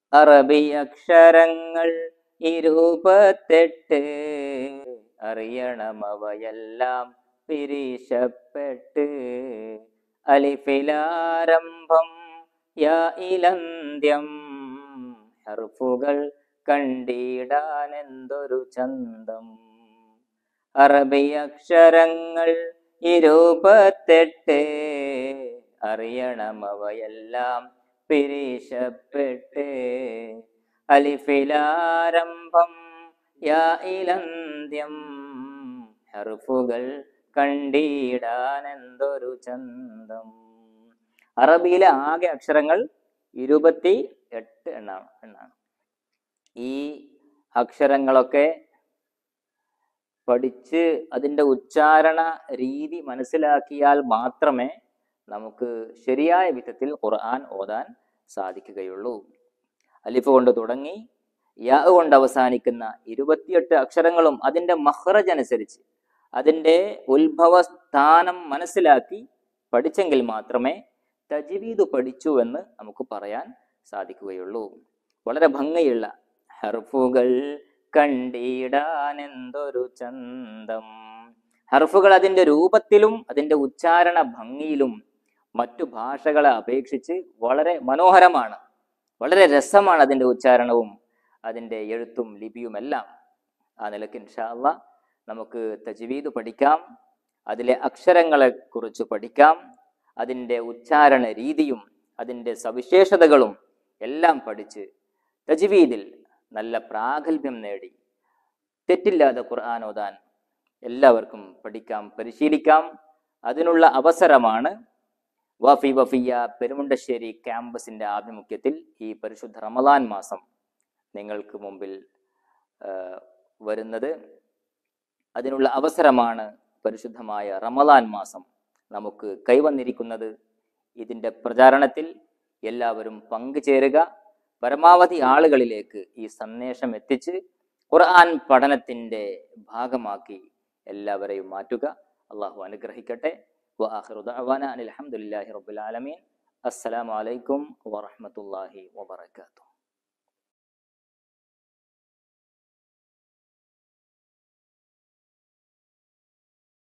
അറബി അക്ഷരങ്ങൾ ഇരുപത്തെട്ട് അറിയണമവയെല്ലാം പിരിശപ്പെട്ട് അലിഫിലാരംഭം യാ ഇലന്ത്യം ഹർഫുകൾ കണ്ടിടാനെന്തൊരു ചന്തം അറബി അക്ഷരങ്ങൾ ഇരുപത്തെട്ട് അറിയണമവയെല്ലാം പിരിശപ്പെട്ട് അലിഫിലാരംഭം യാ ഇലന്ത്യം ഹർഫുകൾ കണ്ടിടാനെന്തൊരു ചന്തം അറബിയിലെ ആകെ അക്ഷരങ്ങൾ ഇരുപത്തി എട്ട് എണ്ണാണ് എണ്ണാണ് ഈ അക്ഷരങ്ങളൊക്കെ പഠിച്ച് അതിൻ്റെ ഉച്ചാരണ രീതി മനസ്സിലാക്കിയാൽ മാത്രമേ നമുക്ക് ശരിയായ വിധത്തിൽ ഖുർആൻ ഓതാൻ സാധിക്കുകയുള്ളൂ അലിഫ് കൊണ്ട് തുടങ്ങി യാ കൊണ്ട് അവസാനിക്കുന്ന ഇരുപത്തിയെട്ട് അക്ഷരങ്ങളും അതിൻ്റെ മഹ്റജ് അനുസരിച്ച് അതിൻ്റെ ഉത്ഭവ സ്ഥാനം മനസ്സിലാക്കി പഠിച്ചെങ്കിൽ മാത്രമേ തജ്വീദ് പഠിച്ചു എന്ന് നമുക്ക് പറയാൻ സാധിക്കുകയുള്ളൂ വളരെ ഭംഗിയുള്ള ഹർഫുകൾ കണ്ടിടാനെന്തൊരു ചന്തം ഹർഫുകൾ അതിൻ്റെ രൂപത്തിലും അതിൻ്റെ ഉച്ചാരണ ഭംഗിയിലും മറ്റു ഭാഷകളെ അപേക്ഷിച്ച് വളരെ മനോഹരമാണ് വളരെ രസമാണ് അതിൻ്റെ ഉച്ചാരണവും അതിൻ്റെ എഴുത്തും ലിപിയും എല്ലാം ആ നിലക്ക് ഇൻഷാല്ല നമുക്ക് തജ്വീദ് പഠിക്കാം അതിലെ അക്ഷരങ്ങളെ കുറിച്ച് പഠിക്കാം അതിൻ്റെ ഉച്ചാരണ രീതിയും അതിൻ്റെ സവിശേഷതകളും എല്ലാം പഠിച്ച് തജ്വീദിൽ നല്ല പ്രാഗൽഭ്യം നേടി തെറ്റില്ലാതെ ഖുർആൻ ഓതാൻ എല്ലാവർക്കും പഠിക്കാം പരിശീലിക്കാം അതിനുള്ള അവസരമാണ് വഫി വഫിയ പെരുമുണ്ടശ്ശേരി ക്യാമ്പസിന്റെ ആഭിമുഖ്യത്തിൽ ഈ പരിശുദ്ധ റമദാൻ മാസം നിങ്ങൾക്ക് മുമ്പിൽ ആ, വരുന്നത് അതിനുള്ള അവസരമാണ് പരിശുദ്ധമായ റമദാൻ മാസം നമുക്ക് കൈവന്നിരിക്കുന്നത് ഇതിൻ്റെ പ്രചാരണത്തിൽ എല്ലാവരും പങ്കുചേരുക പരമാവധി ആളുകളിലേക്ക് ഈ സന്ദേശം എത്തിച്ച് ഖുർആൻ പഠനത്തിൻ്റെ ഭാഗമാക്കി എല്ലാവരെയും മാറ്റുക അള്ളാഹു അനുഗ്രഹിക്കട്ടെ وآخر دعوانا أن الحمد لله رب العالمين السلام عليكم ورحمة الله وبركاته